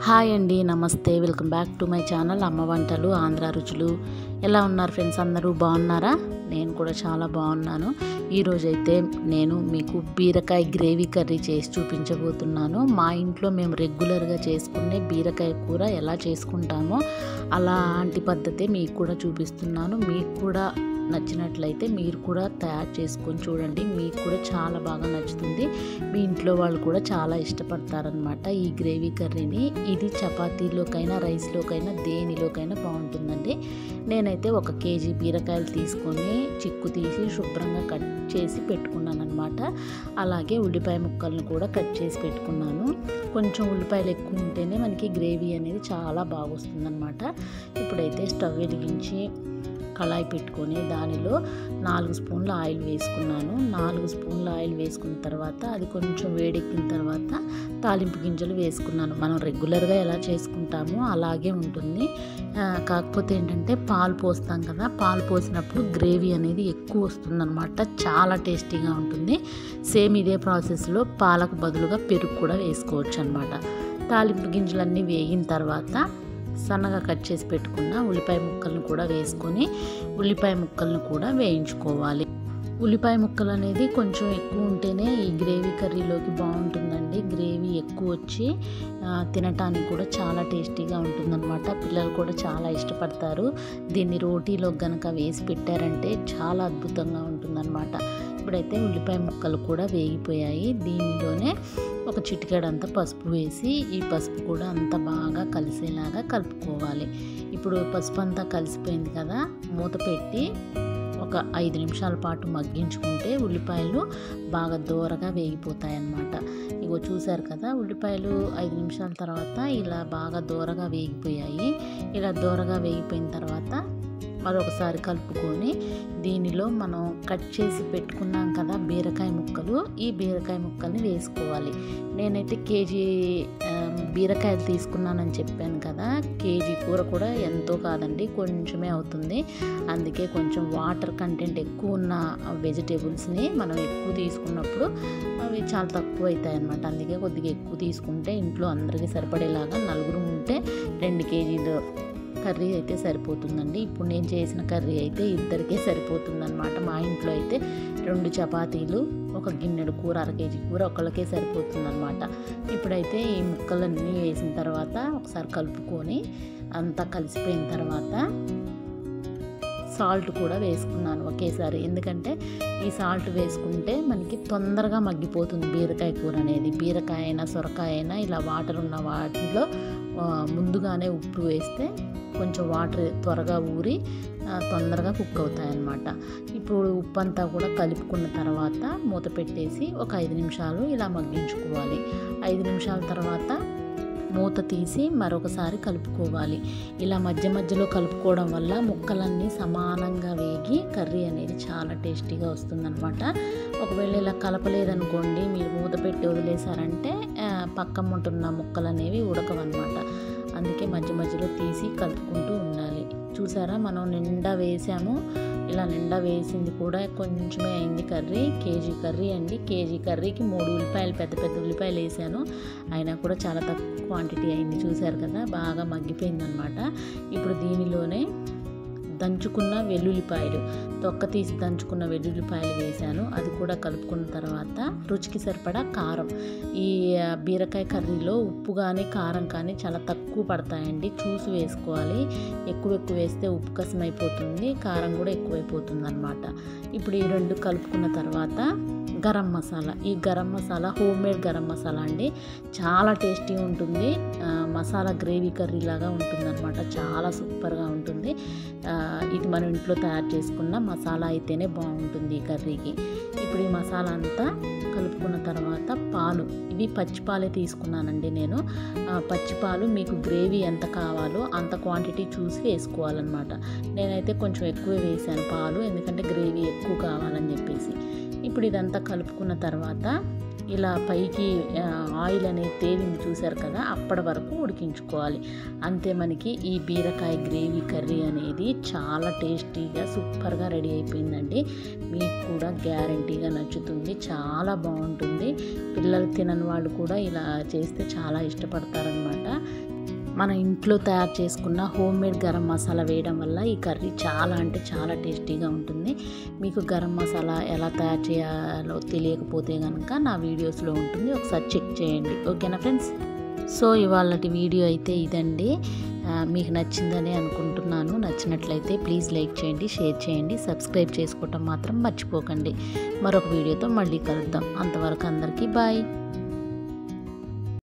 hi అండి నమస్తే welcome back to my channel అమ్మ వంటలు ఆంధ్ర రుచులు ఎలా ఉన్నారు ఫ్రెండ్స్ అందరూ బాగున్నారా నేను కూడా చాలా బాగున్నాను ఈరోజైతే నేను మీకు బీరకాయ గ్రేవీ కర్రీ చేసి చూపించబోతున్నాను మా ఇంట్లో మేము రెగ్యులర్గా చేసుకునే బీరకాయ కూర ఎలా చేసుకుంటామో అలాంటి పద్ధతే మీకు కూడా చూపిస్తున్నాను మీకు కూడా నచ్చినట్లయితే మీరు కూడా తయారు చేసుకొని చూడండి మీకు కూడా చాలా బాగా నచ్చుతుంది మీ ఇంట్లో వాళ్ళు కూడా చాలా ఇష్టపడతారనమాట ఈ గ్రేవీ కర్రీని ఇది చపాతీలోకైనా రైస్లోకైనా దేనిలోకైనా బాగుంటుందండి నేనైతే ఒక కేజీ బీరకాయలు తీసుకొని చిక్కు తీసి శుభ్రంగా కట్ చేసి పెట్టుకున్నాను అనమాట అలాగే ఉల్లిపాయ ముక్కలను కూడా కట్ చేసి పెట్టుకున్నాను కొంచెం ఉల్లిపాయలు ఎక్కువ ఉంటేనే మనకి గ్రేవీ అనేది చాలా బాగొస్తుందన్నమాట ఇప్పుడైతే స్టవ్ వెలిగించి కళాయి పెట్టుకొని దానిలో నాలుగు స్పూన్ల ఆయిల్ వేసుకున్నాను నాలుగు స్పూన్ల ఆయిల్ వేసుకున్న తర్వాత అది కొంచెం వేడెక్కిన తర్వాత తాలింపు గింజలు వేసుకున్నాను మనం రెగ్యులర్గా ఎలా చేసుకుంటామో అలాగే ఉంటుంది ఆ, కాకపోతే ఏంటంటే పాలు పోస్తాం కదా పాలు పోసినప్పుడు గ్రేవీ అనేది ఎక్కువ వస్తుందన్నమాట చాలా టేస్టీగా ఉంటుంది సేమ్ ఇదే ప్రాసెస్లో పాలకు బదులుగా పెరుగు కూడా వేసుకోవచ్చు అనమాట తాలింపు గింజలన్నీ వేగిన తర్వాత సన్నగా కట్ చేసి పెట్టుకున్న ఉల్లిపాయ ముక్కలను కూడా వేసుకొని ఉల్లిపాయ ముక్కలను కూడా వేయించుకోవాలి ఉల్లిపాయ ముక్కలు అనేది కొంచెం ఎక్కువ ఉంటేనే ఈ గ్రేవీ కర్రీలోకి బాగుంటుందండి గ్రేవీ ఎక్కువ వచ్చి ఆ, తినటానికి కూడా చాలా టేస్టీగా ఉంటుందన్నమాట పిల్లలు కూడా చాలా ఇష్టపడతారు దీన్ని రోటీలో గనక వేసి పెట్టారంటే చాలా అద్భుతంగా ఉంటుందన్నమాట ఇప్పుడైతే ఉల్లిపాయ ముక్కలు కూడా వేగిపోయాయి దీనిలోనే ఒక చిటికెడంతా పసుపు వేసి ఈ పసుపు కూడా అంత బాగా కలిసేలాగా కలుపుకోవాలి ఇప్పుడు పసుపు అంతా కలిసిపోయింది కదా మూత పెట్టి ఒక ఐదు నిమిషాల పాటు మగ్గించుకుంటే ఉల్లిపాయలు బాగా దూరగా వేగిపోతాయి అన్నమాట ఇగో చూసారు కదా ఉల్లిపాయలు ఐదు నిమిషాల తర్వాత ఇలా బాగా దూరగా వేగిపోయాయి ఇలా దూరగా వేగిపోయిన తర్వాత మరొకసారి కలుపుకొని దీనిలో మనం కట్ చేసి పెట్టుకున్నాం కదా బీరకాయ ముక్కలు ఈ బీరకాయ ముక్కల్ని వేసుకోవాలి నేనైతే కేజీ ఆ, బీరకాయలు తీసుకున్నానని చెప్పాను కదా కేజీ కూర కూడా ఎంతో కాదండి కొంచెమే అవుతుంది అందుకే కొంచెం వాటర్ కంటెంట్ ఎక్కువ ఉన్న వెజిటేబుల్స్ని మనం ఎక్కువ తీసుకున్నప్పుడు అవి చాలా తక్కువ అవుతాయి అన్నమాట అందుకే కొద్దిగా ఎక్కువ తీసుకుంటే ఇంట్లో అందరికీ సరిపడేలాగా నలుగురు ఉంటే రెండు కేజీలు కర్రీ అయితే సరిపోతుందండి ఇప్పుడు నేను చేసిన కర్రీ అయితే ఇద్దరికే సరిపోతుందన్నమాట మా ఇంట్లో అయితే రెండు చపాతీలు ఒక గిన్నెడు కూర అర కేజీ కూర ఒకళ్ళకే సరిపోతుందన్నమాట ఇప్పుడైతే ఈ ముక్కలన్నీ వేసిన తర్వాత ఒకసారి కలుపుకొని అంతా కలిసిపోయిన తర్వాత సాల్ట్ కూడా వేసుకున్నాను ఒకేసారి ఎందుకంటే ఈ సాల్ట్ వేసుకుంటే మనకి తొందరగా మగ్గిపోతుంది బీరకాయ కూర అనేది బీరకాయ అయినా సొరకాయ అయినా ఇలా వాటర్ ఉన్న వాటిలో ఆ, ముందుగానే ఉప్పు వేస్తే కొంచెం వాటర్ త్వరగా ఊరి ఆ, తొందరగా కుక్ అవుతాయి అన్నమాట ఇప్పుడు ఉప్పు అంతా కూడా కలుపుకున్న తర్వాత మూత పెట్టేసి ఒక ఐదు నిమిషాలు ఇలా మగ్గించుకోవాలి ఐదు నిమిషాల తర్వాత మూత తీసి మరొకసారి కలుపుకోవాలి ఇలా మధ్య మధ్యలో కలుపుకోవడం వల్ల ముక్కలన్నీ సమానంగా వేగి కర్రీ అనేది చాలా టేస్టీగా వస్తుందన్నమాట ఒకవేళ ఇలా కలపలేదనుకోండి మీరు మూత పెట్టి వదిలేశారంటే ఆ, పక్కన ఉంటున్న ముక్కలు అనేవి ఉడకవన్నమాట అందుకే మధ్య మధ్యలో తీసి కలుపుకుంటూ ఉండాలి చూసారా మనం నిండా వేసాము ఇలా నిండా వేసింది కూడా కొంచెమే అయింది కర్రీ కేజీ కర్రీ అండి కేజీ కర్రీకి మూడు ఉల్లిపాయలు పెద్ద పెద్ద ఉల్లిపాయలు వేసాను అయినా కూడా చాలా తక్కువ క్వాంటిటీ అయింది చూసారు కదా బాగా మగ్గిపోయిందనమాట ఇప్పుడు దీనిలోనే దంచుకున్న వెల్లుల్లిపాయలు తొక్క తీసి దంచుకున్న వెల్లుల్లిపాయలు వేశాను అది కూడా కలుపుకున్న తర్వాత రుచికి సరిపడా కారం ఈ ఆ, బీరకాయ కర్రీలో ఉప్పు కానీ కారం కానీ చాలా తక్కువ పడతాయండి చూసి వేసుకోవాలి ఎక్కువ ఎక్కువ వేస్తే ఉప్పు కసం అయిపోతుంది కారం కూడా ఎక్కువైపోతుంది అనమాట ఇప్పుడు ఈ రెండు కలుపుకున్న తర్వాత గరం మసాలా ఈ గరం మసాలా హోమ్ మేడ్ గరం మసాలా అండి చాలా టేస్టీ ఉంటుంది ఆ, మసాలా గ్రేవీ కర్రీ లాగా ఉంటుంది అనమాట చాలా సూపర్గా ఉంటుంది ఆ, ఇది మనం ఇంట్లో తయారు చేసుకున్న మసాలా అయితేనే బాగుంటుంది ఈ కర్రీకి ఇప్పుడు ఈ మసాలా అంతా కలుపుకున్న తర్వాత పాలు ఇవి పచ్చిపాలే తీసుకున్నానండి నేను ఆ, పచ్చిపాలు మీకు గ్రేవీ ఎంత కావాలో అంత క్వాంటిటీ చూసి వేసుకోవాలన్నమాట నేనైతే కొంచెం ఎక్కువ వేసాను పాలు ఎందుకంటే గ్రేవీ ఎక్కువ కావాలని చెప్పేసి ఇప్పుడు ఇదంతా కలుపుకున్న తర్వాత ఇలా పైకి ఆ, ఆయిల్ అనేది తేలింది చూసారు కదా అప్పటి వరకు ఉడికించుకోవాలి అంతే మనకి ఈ బీరకాయ గ్రేవీ కర్రీ అనేది చాలా టేస్టీగా సూపర్గా రెడీ అయిపోయిందండి మీకు కూడా గ్యారంటీగా నచ్చుతుంది చాలా బాగుంటుంది పిల్లలు తినని వాళ్ళు కూడా ఇలా చేస్తే చాలా ఇష్టపడతారనమాట మన ఇంట్లో తయారు చేసుకున్న హోమ్ మేడ్ గరం మసాలా వేయడం వల్ల ఈ కర్రీ చాలా అంటే చాలా టేస్టీగా ఉంటుంది మీకు గరం మసాలా ఎలా తయారు చేయాలో తెలియకపోతే కనుక నా వీడియోస్లో ఉంటుంది ఒకసారి చెక్ చేయండి ఓకేనా ఫ్రెండ్స్ సో ఇవాళ వీడియో అయితే ఇదండి ఆ, మీకు నచ్చిందని అనుకుంటున్నాను నచ్చినట్లయితే ప్లీజ్ లైక్ చేయండి షేర్ చేయండి సబ్స్క్రైబ్ చేసుకోవటం మాత్రం మర్చిపోకండి మరొక వీడియోతో మళ్ళీ కలుద్దాం అంతవరకు అందరికీ బాయ్